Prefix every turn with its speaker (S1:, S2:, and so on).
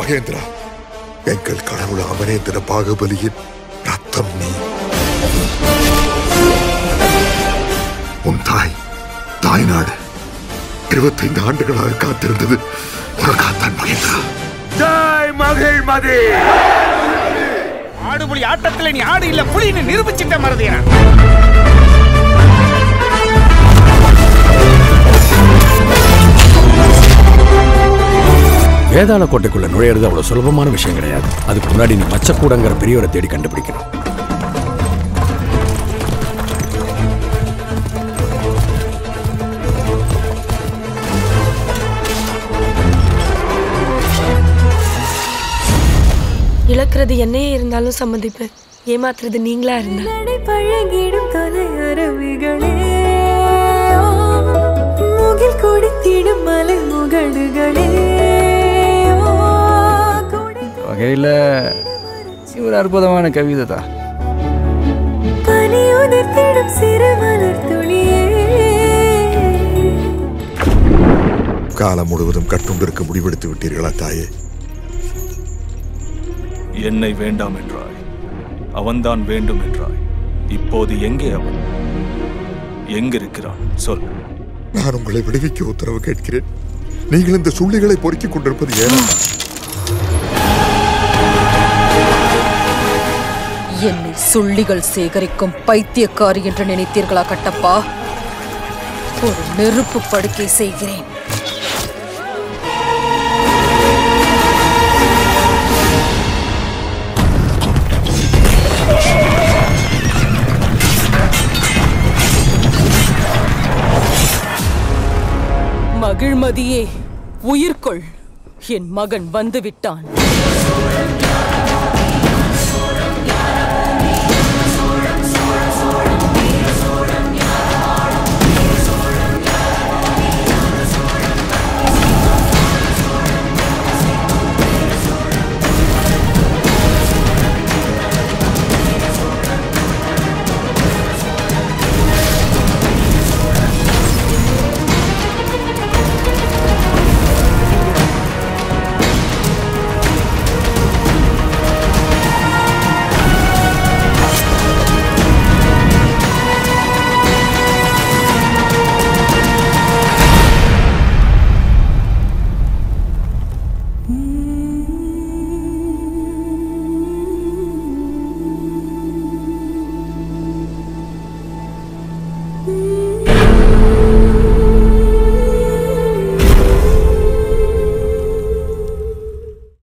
S1: மகேந்திரா எங்கள் கடவுள் அமரேந்திர பாகுபலியின் ரத்தம் நீ உன் தாய் தாய்நாடு இருபத்தைந்து ஆண்டுகளாக காத்திருந்தது உனக்காத்தான் மகேந்திரா
S2: ஜெய் மகிழ்மதி ஆடுபுலி ஆட்டத்துல நீ ஆடு இல்ல புலின்னு நிரூபிச்சிட்ட மறதியா
S3: வேதாள கோட்டைக்குள்ள நுழையிறது அவ்வளவு சுலபமான விஷயம் கிடையாது அதுக்கு முன்னாடி நீ மச்சக்கூடங்கிற பெரியவரை தேடி கண்டுபிடிக்கணும்
S4: இழக்கிறது என்னையே இருந்தாலும் சம்மதிப்பேன் ஏமாத்துறது நீங்களா இருந்தா
S5: பழகிடும் கலை அரவிகளே முகில் கொடித்திடும் மலை முகடுகளே
S6: வகையில் ஒரு அற்புதமான கவிதை தான்
S5: பனி உதிர்த்திடும் சிறு மலர் துளியே
S1: காலம் முழுவதும் கட்டுண்டிருக்க முடிவெடுத்து விட்டீர்களா தாயே
S7: என்னை வேண்டாம் என்றாய் அவன்தான் வேண்டும் என்றாய் இப்போது எங்கே அவன் எங்கிருக்கிறான் சொல்
S1: நான் உங்களை விடுவிக்க உத்தரவு கேட்கிறேன் நீங்கள் இந்த சுள்ளிகளை பொறுக்கிக் கொண்டிருப்பது ஏனா
S8: என்னை சுள்ளிகள் சேகரிக்கும் பைத்தியக்காரி என்று நினைத்தீர்களா கட்டப்பா ஒரு நெருப்பு படுக்கை செய்கிறேன் மகிழ்மதியே உயிர்கொள் என் மகன் வந்து விட்டான்
S5: Mm.